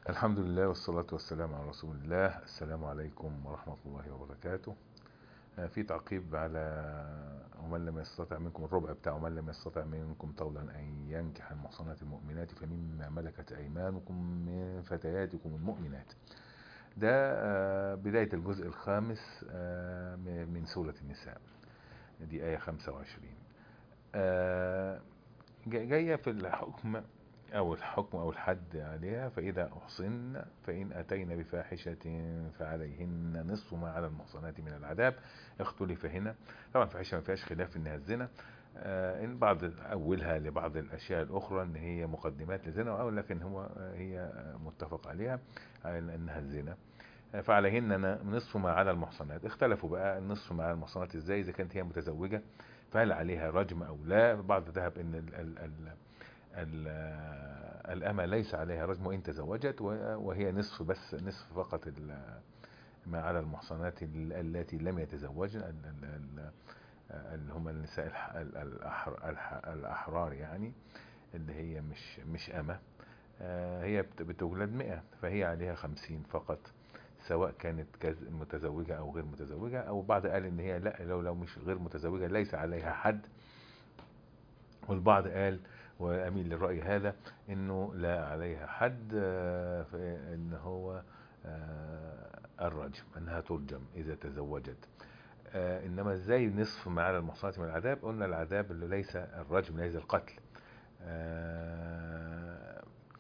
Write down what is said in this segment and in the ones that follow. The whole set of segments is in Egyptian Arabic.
الحمد لله والصلاة والسلام على رسول الله السلام عليكم ورحمة الله وبركاته آه، في تعقيب على ومن لم يستطع منكم الربع بتاع ومن لم يستطع منكم طولا أن ينكح المحصنات المؤمنات فمما ملكت أيمانكم من فتياتكم المؤمنات ده آه، بداية الجزء الخامس آه، من سورة النساء دي آية 25 آه، جا- جاية في الحكم أو الحكم أو الحد عليها فإذا أحصن فإن أتين بفاحشة فعليهن نصف ما على المحصنات من العذاب اختلف هنا طبعا فاحشة ما فيهاش خلاف إنها الزنا آه، إن بعض أولها لبعض الأشياء الأخرى إن هي مقدمات لزنا أو لكن هو آه، هي متفق عليها على إنها الزنا آه، فعليهن نصف ما على المحصنات اختلفوا بقى النصف ما على المحصنات ازاي اذا كانت هي متزوجة فهل عليها رجم او لا بعض ذهب ان ال ال ال ال الأمة ليس عليها رجم وإن تزوجت و- وهي نصف بس نصف فقط ال- ما على المحصنات ال- التي لم يتزوجن ال- ال- ال- اللي هم النساء الح- ال- الأحر- الح- الأحرار يعني اللي هي مش مش أمة آه، هي بت- بتولد مئة فهي عليها خمسين فقط سواء كانت كز- متزوجة أو غير متزوجة أو بعض قال إن هي لا لو لو مش غير متزوجة ليس عليها حد والبعض قال وأميل للرأي هذا إنه لا عليها حد آه، فإن هو آه، الرجم أنها ترجم إذا تزوجت آه، إنما إزاي نصف ما على المحصنات من العذاب قلنا العذاب اللي ليس الرجم ليس القتل آه،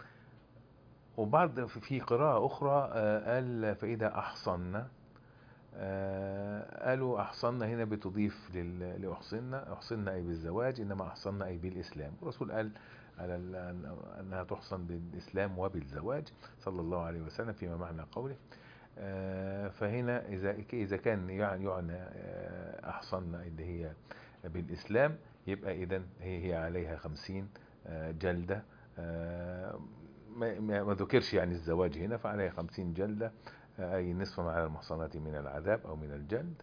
وبعض في قراءة أخرى آه، قال فإذا أحصن آه، قالوا أحصن هنا بتضيف لل- لأحصن أحصن أي بالزواج إنما أحصن أي بالإسلام الرسول قال على ال- أن- أنها تحصن بالإسلام وبالزواج صلى الله عليه وسلم فيما معنى قوله آه، فهنا إذا إذا كان يعني يعني آه، أحصن اللي هي بالإسلام يبقى إذا هي هي عليها خمسين آه، جلدة آه، ما ما- ما ذكرش يعني الزواج هنا فعليها خمسين جلدة آه، أي نصف ما على المحصنات من العذاب أو من الجلد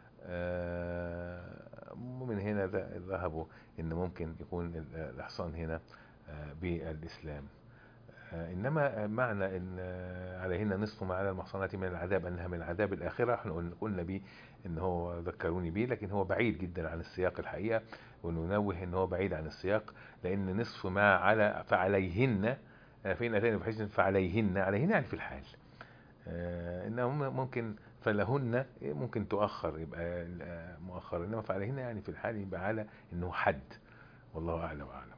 آه، ومن هنا ذ- ذهبوا إن ممكن يكون ال- الإحصان هنا آه، بالإسلام آه، إنما معنى إن آه، عليهن نصف ما على المحصنات من العذاب أنها من عذاب الآخرة احنا قلنا- قلنا بيه إن هو ذكروني بيه لكن هو بعيد جدا عن السياق الحقيقة وننوه إن هو بعيد عن السياق لأن نصف ما على فعليهن آه، فإن أتينا بحيث فعليهن عليهن يعني في الحال آه، انهم ممكن فلهن ممكن تؤخر يبقى آه، مؤخر انما فعليهن يعني في الحال يبقى على انه حد والله اعلم واعلم